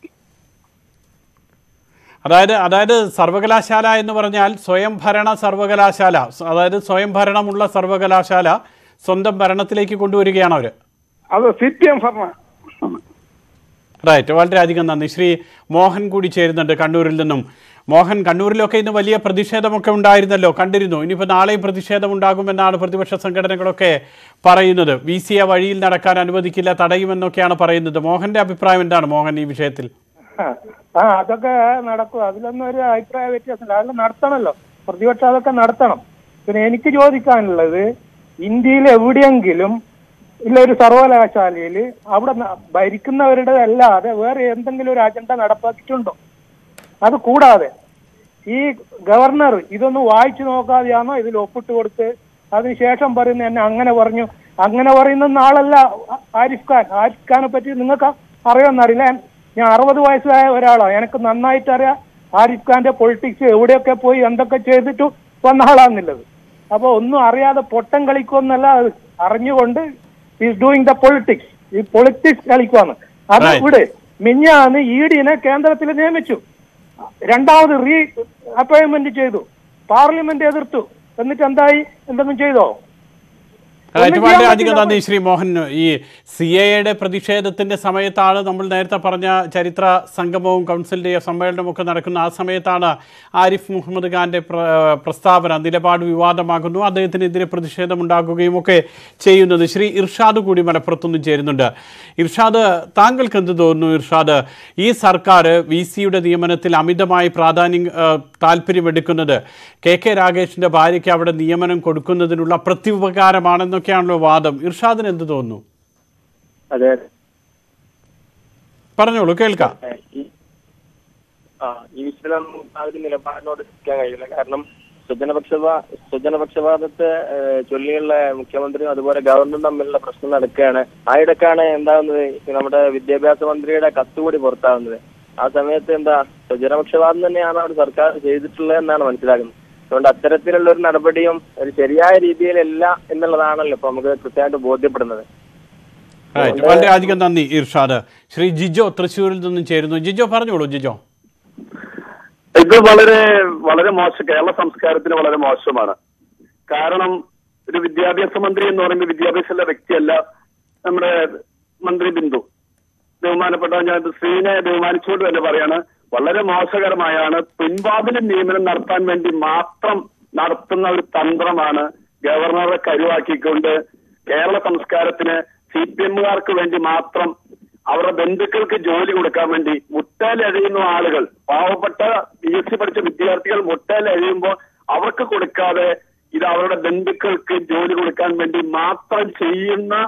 അതായത് അതായത് സർവകലാശാല എന്ന് പറഞ്ഞാൽ സ്വയം ഭരണ സർവകലാശാല സ- അതായത് സ്വയം ഭരണമുള്ള സർവകലാശാല സ്വന്തം ഭരണത്തിലേക്ക് കൊണ്ടുവരികയാണ് അവർ അത് സി പി എം ഭരണം റൈറ്റ് വളരെയധികം നന്ദി ശ്രീ മോഹൻ കൂടി ചേരുന്നുണ്ട് കണ്ണൂരിൽ നിന്നും മോഹൻ കണ്ണൂരിലൊക്കെ ഇന്ന് വലിയ പ്രതിഷേധമൊക്കെ ഉണ്ടായിരുന്നല്ലോ കണ്ടിരുന്നു ഇനിയിപ്പോൾ നാളെയും പ്രതിഷേധം ഉണ്ടാകുമെന്നാണ് പ്രതിപക്ഷ സംഘടനകളൊക്കെ പറയുന്നത് വി സി എ വഴിയിൽ നടക്കാൻ അനുവദിക്കില്ല തടയുമെന്നൊക്കെയാണ് പറയുന്നത് മോഹന്റെ അഭിപ്രായം എന്താണ് മോഹൻ ഈ വിഷയത്തിൽ ആ അതൊക്കെ നടക്കും അതിലൊന്നും ഒരു അഭിപ്രായ വ്യത്യാസമില്ല അതെല്ലാം നടത്തണമല്ലോ പ്രതിപക്ഷം അതൊക്കെ നടത്തണം പിന്നെ എനിക്ക് ചോദിക്കാനുള്ളത് ഇന്ത്യയിൽ എവിടെയെങ്കിലും ഇല്ല ഒരു സർവകലാശാലയിൽ അവിടെ ന- ഭരിക്കുന്നവരുടെ അല്ലാതെ വേറെ എന്തെങ്കിലും ഒരു അജണ്ട നടപ്പാക്കിയിട്ടുണ്ടോ അത് കൂടാതെ ഈ ഗവർണർ ഇതൊന്നും വായിച്ചു നോക്കാതെയാണോ ഇതിൽ ഒപ്പിട്ട് കൊടുത്ത് അതിനുശേഷം പറയുന്നത് എന്നെ അങ്ങനെ പറഞ്ഞു അങ്ങനെ പറയുന്ന ആളല്ല ആ- ആരിഫ് ഖാൻ ആരിഫ് ഖാനെ പറ്റി നിങ്ങൾക്ക് അറിയാമെന്നറിയില്ല ഞാൻ അറുപത് വയസ്സായ ഒരാളാണ് എനിക്ക് നന്നായിട്ട് അറിയാം ആരിഫ് ഖാന്റെ പൊളിറ്റിക്സ് എവിടെയൊക്കെ പോയി എന്തൊക്കെ ചെയ്തിട്ട് വന്ന ആളാന്നുള്ളത് അപ്പൊ ഒന്നും അറിയാതെ പൊട്ടം കളിക്കുമെന്നല്ല അത് അറിഞ്ഞുകൊണ്ട് ഈസ് ഡൂയിങ് ദ പൊളിറ്റിക്സ് ഈ പൊളിറ്റിക്സ് കളിക്കുവാണ് അത് Right. ഇവിടെ മിഞ്ഞാന്ന് ഇ ഡിനെ കേന്ദ്രത്തിൽ നിയമിച്ചു രണ്ടാമത് റീ അപ്പോയിന്റ്മെന്റ് ചെയ്തു പാർലമെന്റ് എതിർത്തു എന്നിട്ട് എന്തായി എന്തെങ്കിലും ചെയ്തോ റൈറ്റ് ഒന്നും വളരെ ചെയ്യാൻ അധികം പറ്റില്ല. നന്ദി ശ്രീ മോഹൻ ഈ സി എയുടെ പ്രതിഷേധത്തിന്റെ സമയത്താണ് നമ്മൾ നേരത്തെ പറഞ്ഞ ചരിത്ര സംഗമവും കൗൺസിലിന്റെ സമ്മേളനവും ഒക്കെ നടക്കുന്ന ആ സമയത്താണ് ആരിഫ് മുഹമ്മദ് ഖാന്റെ പ്ര- പ്രസ്താവന നിലപാട് വിവാദമാകുന്നു അദ്ദേഹത്തിനെതിരെ പ്രതിഷേധമുണ്ടാക്കുകയും ഒക്കെ ചെയ്യുന്നത് ശ്രീ ഇർഷാദ് കൂടി മലപ്പുറത്തുനിന്ന് ചേരുന്നുണ്ട് ഇർഷാദ് താങ്കൾക്ക് എന്ത് തോന്നുന്നു ഇർഷാദ് ഈ സർക്കാർ വി സിയുടെ നിയമനത്തിൽ അമിതമായി പ്രാധാന്യം ആ, താല്പര്യമെടുക്കുന്നത് കെ കെ രാഗേഷിന്റെ ഭാര്യയ്ക്ക് അവിടെ നിയമനം കൊടുക്കുന്നതിനുള്ള പ്രത്യുപകാരമാണെന്നൊക്കെയാണല്ലോ വാദം ഇർഷാദിന് എന്ത് തോന്നുന്നു അതെ പറഞ്ഞോളൂ കേൾക്കാം ആ ഈ വിഷയത്തിലൊന്നും ആ ഒരു നിലപാടിനോട് നിൽക്കാൻ കഴിയില്ല കാരണം സ്വജനപക്ഷപാ സ്വജനപക്ഷപാതത്തെ ഏഹ്, ചൊല്ലിയുള്ള മുഖ്യമന്ത്രിയും അതുപോലെ ഗവർണറും തമ്മിലുള്ള പ്രശ്നം നടക്കുകയാണ് ആ ഇടക്കാണ് എന്താകുന്നത് ഈ നമ്മുടെ വിദ്യാഭ്യാസ മന്ത്രിയുടെ കത്ത് കൂടി പുറത്താവുന്നത് ആ സമയത്ത് എന്താ സ്വജനപക്ഷപാതം തന്നെയാണ് അവിടെ സർക്കാർ ചെയ്തിട്ടുള്ളത് എന്നാണ് മനസ്സിലാക്കുന്നത് അതുകൊണ്ട് അത്തരത്തിലുള്ള ഒരു നടപടിയും ഒരു ശരിയായ രീതിയിലല്ല എന്നുള്ളതാണല്ലോ ഇപ്പൊ നമുക്ക് കൃത്യമായിട്ട് ബോധ്യപ്പെടുന്നത് റൈറ്റ് വളരെയധികം നന്ദി ഇർഷാദ് ശ്രീ ജിജോ തൃശ്ശൂരിൽ നിന്നും ചേരുന്നു ജിജോ പറഞ്ഞോളൂ ജിജോ ഇത് വളരെ വളരെ മോശം കേരള സംസ്കാരത്തിന് വളരെ മോശമാണ് കാരണം ഒരു വിദ്യാഭ്യാസ മന്ത്രി എന്ന് പറയുമ്പോൾ വിദ്യാഭ്യാസമുള്ള വ്യക്തിയല്ല നമ്മുടെ മന്ത്രി ബിന്ദു ബഹുമാനപ്പെട്ട ഞാൻ സ്ത്രീനെ ബഹുമാനിച്ചുകൊണ്ട് തന്നെ പറയാണ് വളരെ മോശകരമായാണ് പിൻവാതിൽ നിയമനം നടത്താൻ വേണ്ടി മാത്രം നടത്തുന്ന ഒരു തന്ത്രമാണ് ഗവർണറെ കരുവാക്കിക്കൊണ്ട് കേരള സംസ്കാരത്തിന് സി പി എമ്മുകാർക്ക് വേണ്ടി മാത്രം അവരുടെ ബന്ധുക്കൾക്ക് ജോലി കൊടുക്കാൻ വേണ്ടി മുട്ടയിലെഴിയുന്ന ആളുകൾ പാവപ്പെട്ട പി എസ് സി പഠിച്ച വിദ്യാർത്ഥികൾ മുട്ടയിലെഴിയുമ്പോൾ അവർക്ക് കൊടുക്കാതെ ഇത് അവരുടെ ബന്ധുക്കൾക്ക് ജോലി കൊടുക്കാൻ വേണ്ടി മാത്രം ചെയ്യുന്ന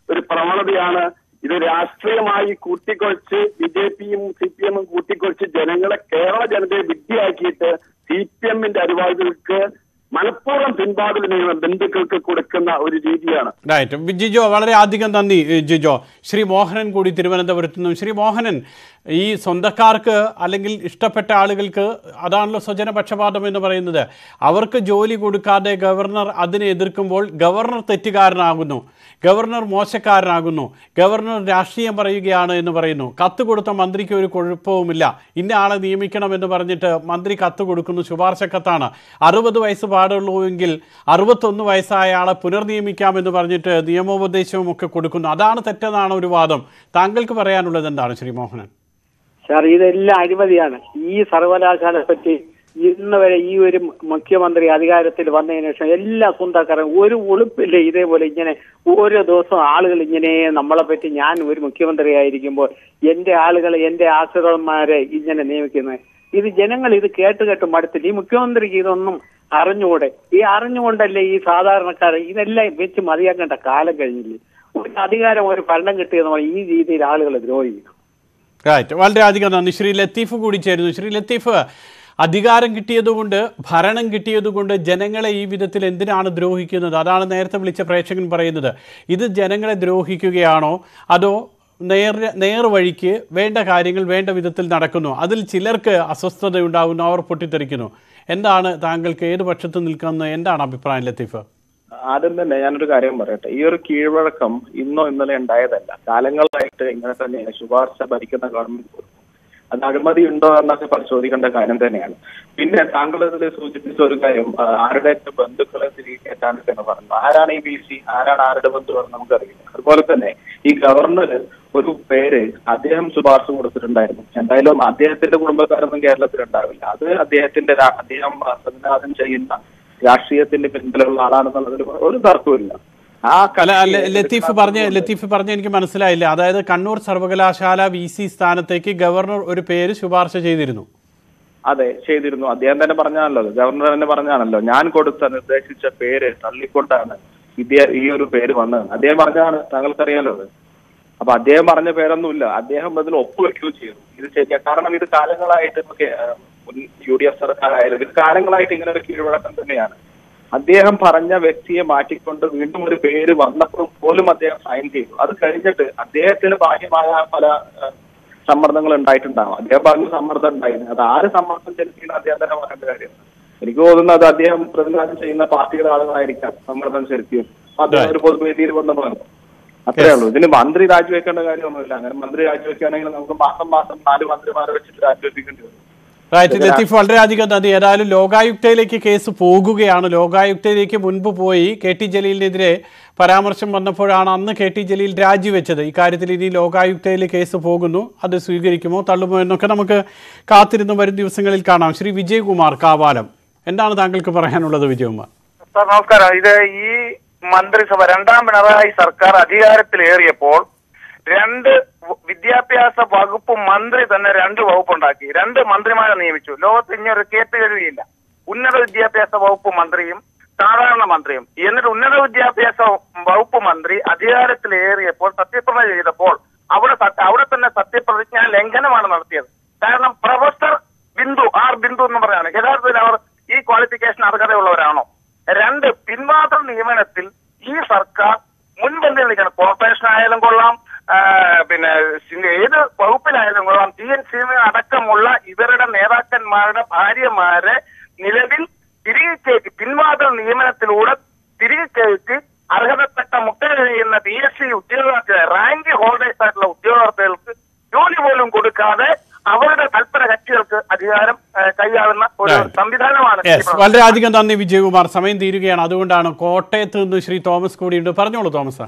ഒരു പ്രവണതയാണ് ഇത് രാഷ്ട്രീയമായി കൂട്ടിക്കൊഴിച്ച് ബി ജെ പിയും സി പി എമ്മും കൂട്ടിക്കൊഴിച്ച് ജനങ്ങളെ കേരള ജനതയെ വിഡ്ഢിയാക്കിയിട്ട് സി പി എമ്മിന്റെ അനുവാദികൾക്ക് മനഃപൂർവ്വം പിൻവാതിൽ നിയമം ബന്ധുക്കൾക്ക് കൊടുക്കുന്ന ഒരു രീതിയാണ് റൈറ്റ് ജിജോ വളരെ അധികം നന്ദി ഏ, ജിജോ ശ്രീ മോഹനൻ കൂടി തിരുവനന്തപുരത്ത് നിന്നും ശ്രീ മോഹനൻ ഈ സ്വന്തക്കാർക്ക് അല്ലെങ്കിൽ ഇഷ്ടപ്പെട്ട ആളുകൾക്ക് അതാണല്ലോ സ്വജനപക്ഷപാതം എന്ന് പറയുന്നത് അവർക്ക് ജോലി കൊടുക്കാതെ ഗവർണർ അതിനെ എതിർക്കുമ്പോൾ ഗവർണർ തെറ്റുകാരനാകുന്നു ഗവർണർ മോശക്കാരനാകുന്നു ഗവർണർ രാഷ്ട്രീയം പറയുകയാണ് എന്ന് പറയുന്നു കത്ത് കൊടുത്ത മന്ത്രിക്ക് ഒരു കുഴപ്പവുമില്ല ഇന്ന ആളെ നിയമിക്കണം എന്ന് പറഞ്ഞിട്ട് മന്ത്രി കത്ത് കൊടുക്കുന്നു ശുപാർശ കത്താണ് അറുപത് വയസ്സ് പാടുള്ളൂവെങ്കിൽ അറുപത്തൊന്ന് വയസ്സായ ആളെ പുനർനിയമിക്കാമെന്ന് പറഞ്ഞിട്ട് നിയമോപദേശവും ഒക്കെ കൊടുക്കുന്നു അതാണ് തെറ്റെന്നാണ് ഒരു വാദം താങ്കൾക്ക് പറയാനുള്ളത് എന്താണ് ശ്രീ മോഹനൻ സാർ ഇതെല്ലാം അഴിമതിയാണ് ഈ സർവകലാശാലയെ പറ്റി ഇന്ന് വരെ ഈ ഒരു മുഖ്യമന്ത്രി അധികാരത്തിൽ വന്നതിന് ശേഷം എല്ലാ സ്വന്തക്കാരും ഒരു ഉളുപ്പില്ല ഇതേപോലെ ഇങ്ങനെ ഓരോ ദിവസവും ആളുകൾ ഇങ്ങനെ നമ്മളെ പറ്റി ഞാൻ ഒരു മുഖ്യമന്ത്രി ആയിരിക്കുമ്പോൾ എന്റെ ആളുകളെ എന്റെ ആശ്രിതന്മാരെ ഇങ്ങനെ നിയമിക്കുന്നത് ഇത് ജനങ്ങൾ ഇത് കേട്ട് കേട്ട് മടുത്തില്ല ഈ മുഖ്യമന്ത്രിക്ക് ഇതൊന്നും അറിഞ്ഞുകൂടെ ഈ അറിഞ്ഞുകൊണ്ടല്ലേ ഈ സാധാരണക്കാരെ ഇതെല്ലാം വെച്ച് മതിയാക്കേണ്ട കാലം കഴിഞ്ഞില്ലേ ഒരു അധികാരം ഒരു ഭരണം കിട്ടിയെന്ന് പറഞ്ഞാൽ ഈ രീതിയിൽ ആളുകളെ ദ്രോഹിക്കും റൈറ്റ് വളരെയധികം നന്ദി ശ്രീ ലത്തീഫ് കൂടി ചേരുന്നു ശ്രീ ലത്തീഫ് അധികാരം കിട്ടിയതുകൊണ്ട് ഭരണം കിട്ടിയതുകൊണ്ട് ജനങ്ങളെ ഈ വിധത്തിൽ എന്തിനാണ് ദ്രോഹിക്കുന്നത് അതാണ് നേരത്തെ വിളിച്ച പ്രേക്ഷകൻ പറയുന്നത് ഇത് ജനങ്ങളെ ദ്രോഹിക്കുകയാണോ അതോ നേർ നേർവഴിക്ക് വേണ്ട കാര്യങ്ങൾ വേണ്ട വിധത്തിൽ നടക്കുന്നു അതിൽ ചിലർക്ക് അസ്വസ്ഥത ഉണ്ടാകുന്നു അവർ പൊട്ടിത്തെറിക്കുന്നു എന്താണ് താങ്കൾക്ക് ഏത് പക്ഷത്ത് നിൽക്കുന്നത് എന്താണ് അഭിപ്രായം ലത്തീഫ് ആദ്യം തന്നെ ഞാനൊരു കാര്യം പറയട്ടെ ഈ ഒരു കീഴ്വഴക്കം ഇന്നോ ഇന്നലെ ഉണ്ടായതല്ല കാലങ്ങളായിട്ട് ഇങ്ങനെ തന്നെയാണ് ശുപാർശ ഭരിക്കുന്ന ഗവൺമെന്റ് കൊടുക്കും അത് അഴിമതി ഉണ്ടോ എന്നൊക്കെ പരിശോധിക്കേണ്ട കാര്യം തന്നെയാണ് പിന്നെ താങ്കൾ ഇതിൽ സൂചിപ്പിച്ച ഒരു കാര്യം ആ, ആരുടെയൊക്കെ ബന്ധുക്കളെ തിരികെ കയറ്റാനൊക്കെ എന്ന് പറഞ്ഞു ആരാണ് ഈ ബി സി ആരാണ് ആരുടെ ബന്ധു എന്ന് നമുക്കറിയില്ല അതുപോലെ തന്നെ ഈ ഗവർണർ ഒരു പേര് അദ്ദേഹം ശുപാർശ കൊടുത്തിട്ടുണ്ടായിരുന്നു എന്തായാലും അദ്ദേഹത്തിന്റെ കുടുംബക്കാരൊന്നും കേരളത്തിൽ ഉണ്ടാവില്ല അത് അദ്ദേഹത്തിന്റെ രാ- അദ്ദേഹം പ്രതിനിധാനം ചെയ്യുന്ന രാഷ്ട്രീയത്തിന്റെ പിൻബലമുള്ള ആളാണെന്നുള്ളതിൽ ഒരു തർക്കമില്ല ആ അല്ല അല്ല ലത്തീഫ് പറഞ്ഞ ലത്തീഫ് പറഞ്ഞ എനിക്ക് മനസ്സിലായില്ല അതായത് കണ്ണൂർ സർവകലാശാല വി സി സ്ഥാനത്തേക്ക് ഗവർണർ ഒരു പേര് ശുപാർശ ചെയ്തിരുന്നു അതെ ചെയ്തിരുന്നു അദ്ദേഹം തന്നെ പറഞ്ഞാണല്ലോ അത്. ഗവർണർ തന്നെ പറഞ്ഞാണല്ലോ ഞാൻ കൊടുത്ത നിർദ്ദേശിച്ച പേര് തള്ളിക്കൊണ്ടാണ് ഇതേ ഈ ഒരു പേര് വന്നത് അദ്ദേഹം പറഞ്ഞാണ് താങ്കൾക്കറിയാലോ അത് അപ്പൊ അദ്ദേഹം പറഞ്ഞ പേരൊന്നുമില്ല അദ്ദേഹം അതിൽ ഒപ്പുവെക്കുകയും ചെയ്തു ഇത് ശരിയാ കാരണം ഇത് കാലങ്ങളായിട്ട് ഇപ്പൊ കേ- ആ, മുൻ യു ഡി എഫ് സർക്കാരായാലും ഇത് കാലങ്ങളായിട്ട് ഇങ്ങനെ ഒരു കീഴ്വഴക്കം തന്നെയാണ് അദ്ദേഹം പറഞ്ഞ വ്യക്തിയെ മാറ്റിക്കൊണ്ട് വീണ്ടും ഒരു പേര് വന്നപ്പോൾ പോലും അദ്ദേഹം സൈൻ ചെയ്തു അത് കഴിഞ്ഞിട്ട് അദ്ദേഹത്തിന് ബാഹ്യമായ പല ആ, സമ്മർദ്ദങ്ങൾ ഉണ്ടായിട്ടുണ്ടാവും അദ്ദേഹം പറഞ്ഞ സമ്മർദ്ദം ഉണ്ടായിരുന്നു അത് ആര് സമ്മർദ്ദം ചെലുത്തിയെന്ന് അദ്ദേഹം തന്നെ പറയേണ്ട കാര്യം എനിക്ക് തോന്നുന്നത് അദ്ദേഹം പ്രതിനിധാനം ചെയ്യുന്ന പാർട്ടിയുടെ ആളുകളായിരിക്കാം സമ്മർദ്ദം ചെലുത്തിയത് അദ്ദേഹം ഒരു പൊതുവേദിയിൽ വന്ന് പറഞ്ഞു അത്രേ ഉള്ളൂ ഇതിന് മന്ത്രി രാജിവെക്കേണ്ട കാര്യമൊന്നുമില്ല അങ്ങനെ മന്ത്രി രാജിവെക്കുകയാണെങ്കിൽ നമുക്ക് മാസം മാസം നാല് മന്ത്രിമാരെ വെച്ചിട്ട് രാജിവെപ്പിക്കേണ്ടി വരും റൈറ്റ് ലത്തീഫ് വളരെയധികം നന്ദി ഏതായാലും ലോകായുക്തയിലേക്ക് കേസ് പോകുകയാണ് ലോകായുക്തയിലേക്ക് മുൻപ് പോയി കെ ടി ജലീലിനെതിരെ പരാമർശം വന്നപ്പോഴാണ് അന്ന് കെ ടി ജലീൽ രാജിവെച്ചത് ഇക്കാര്യത്തിൽ ഇനി ലോകായുക്തയിൽ കേസ് പോകുന്നു അത് സ്വീകരിക്കുമോ തള്ളുമോ എന്നൊക്കെ നമുക്ക് കാത്തിരുന്ന് വരും ദിവസങ്ങളിൽ കാണാം ശ്രീ വിജയകുമാർ കാവാലം എന്താണ് താങ്കൾക്ക് പറയാനുള്ളത് വിജയകുമാർ സാർ നമസ്കാരം ഇത് ഈ മന്ത്രിസഭ രണ്ടാം പിണറായി സർക്കാർ അധികാരത്തിലേറിയപ്പോൾ രണ്ട് വ- വിദ്യാഭ്യാസ വകുപ്പ് മന്ത്രി തന്നെ രണ്ട് വകുപ്പുണ്ടാക്കി രണ്ട് മന്ത്രിമാരെ നിയമിച്ചു ലോകത്ത് ഇനിയൊരു കേട്ടുകഴിവില്ല ഉന്നത വിദ്യാഭ്യാസ വകുപ്പ് മന്ത്രിയും സാധാരണ മന്ത്രിയും എന്നിട്ട് ഉന്നത വിദ്യാഭ്യാസ വകുപ്പ് മന്ത്രി അധികാരത്തിലേറിയപ്പോൾ സത്യപ്രതിജ്ഞ ചെയ്തപ്പോൾ അവിടെ സത്യ- അവിടെ തന്നെ സത്യപ്രതിജ്ഞ ലംഘനമാണ് നടത്തിയത് കാരണം പ്രൊഫസർ ബിന്ദു ആർ ബിന്ദു എന്ന് പറയാണ് യഥാർത്ഥത്തിൽ അവർ ഈ ക്വാളിഫിക്കേഷൻ അർഹതയുള്ളവരാണോ രണ്ട് പിൻവാതിൽ നിയമനത്തിൽ ഈ സർക്കാർ മുൻപന്തിൽ നിൽക്കണം കോർപ്പറേഷൻ ആയാലും കൊള്ളാം ആ, പിന്നെ സി- ഏത് വകുപ്പിലായാലും കൊള്ളാം ടി എൻ സി അടക്കമുള്ള ഇവരുടെ നേതാക്കന്മാരുടെ ഭാര്യമാരെ നിലവിൽ തിരികെ കയറ്റി പിൻവാതിൽ നിയമനത്തിലൂടെ തിരികെ കയറ്റി അർഹതപ്പെട്ട മുട്ട ചെയ്യുന്ന പി എസ് സി ഉദ്യോഗാർത്ഥികളെ റാങ്ക് ഹോൾഡേഴ്സ് ആയിട്ടുള്ള ഉദ്യോഗാർത്ഥികൾക്ക് ജോലി പോലും കൊടുക്കാതെ അവരുടെ തൽപര കക്ഷികൾക്ക് അധികാരം ആ, കൈയാളുന്ന ഒരു സംവിധാനമാണ് ഈ യെസ് വളരെയധികം നന്ദി വിജയകുമാർ സമയം തീരുകയാണ് അതുകൊണ്ടാണ് കോട്ടയത്ത് നിന്ന് ശ്രീ തോമസ് കൂടിയുണ്ട് പറഞ്ഞോളൂ തോമസ്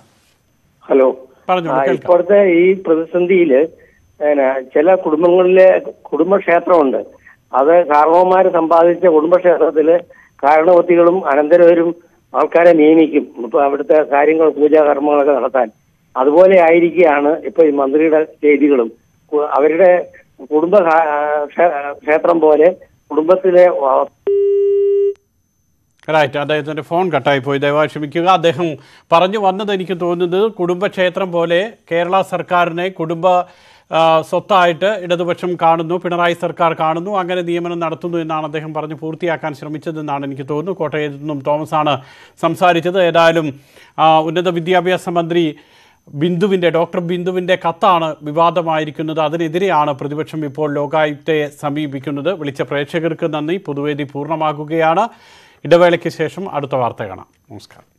ഹലോ പറഞ്ഞോളൂ ആ, കേൾക്കാം ഇപ്പോഴത്തെ ഈ പ്രതിസന്ധിയില് പിന്നെ ചില കുടുംബങ്ങളിലെ കുടുംബക്ഷേത്രമുണ്ട് അത് കാരണവന്മാര് സമ്പാദിച്ച കുടുംബക്ഷേത്രത്തില് കാരണവത്തികളും അനന്തരവരും ആൾക്കാരെ നിയമിക്കും ഇപ്പൊ അവിടുത്തെ കാര്യങ്ങൾ പൂജാകർമ്മങ്ങളൊക്കെ നടത്താൻ അതുപോലെ ആയിരിക്കുകയാണ് ഇപ്പൊ ഈ മന്ത്രിയുടെ ചെയ്തികളും കു- അവരുടെ കുടുംബ ക്ഷേത്രം പോലെ കുടുംബത്തിലെ വ- റൈറ്റ് അദ്ദേഹത്തിൻ്റെ ഫോൺ കട്ടായി പോയി ദയവായി ക്ഷമിക്കുക അദ്ദേഹം പറഞ്ഞു വന്നത് എനിക്ക് തോന്നുന്നത് കുടുംബക്ഷേത്രം പോലെ കേരള സർക്കാരിനെ കുടുംബ ആ, സ്വത്തായിട്ട് ഇടതുപക്ഷം കാണുന്നു പിണറായി സർക്കാർ കാണുന്നു അങ്ങനെ നിയമനം നടത്തുന്നു എന്നാണ് അദ്ദേഹം പറഞ്ഞ് പൂർത്തിയാക്കാൻ ശ്രമിച്ചതെന്നാണ് എനിക്ക് തോന്നുന്നു കോട്ടയത്ത് നിന്നും തോമസ് ആണ് സംസാരിച്ചത് ഏതായാലും ആ, ഉന്നത വിദ്യാഭ്യാസ മന്ത്രി ബിന്ദുവിൻ്റെ ഡോക്ടർ ബിന്ദുവിൻ്റെ കത്താണ് വിവാദമായിരിക്കുന്നത് അതിനെതിരെയാണ് പ്രതിപക്ഷം ഇപ്പോൾ ലോകായുക്തയെ സമീപിക്കുന്നത് വിളിച്ച പ്രേക്ഷകർക്ക് നന്ദി പൊതുവേദി പൂർണ്ണമാകുകയാണ് ഇടവേളയ്ക്ക് ശേഷം അടുത്ത വാർത്ത കാണാം നമസ്കാരം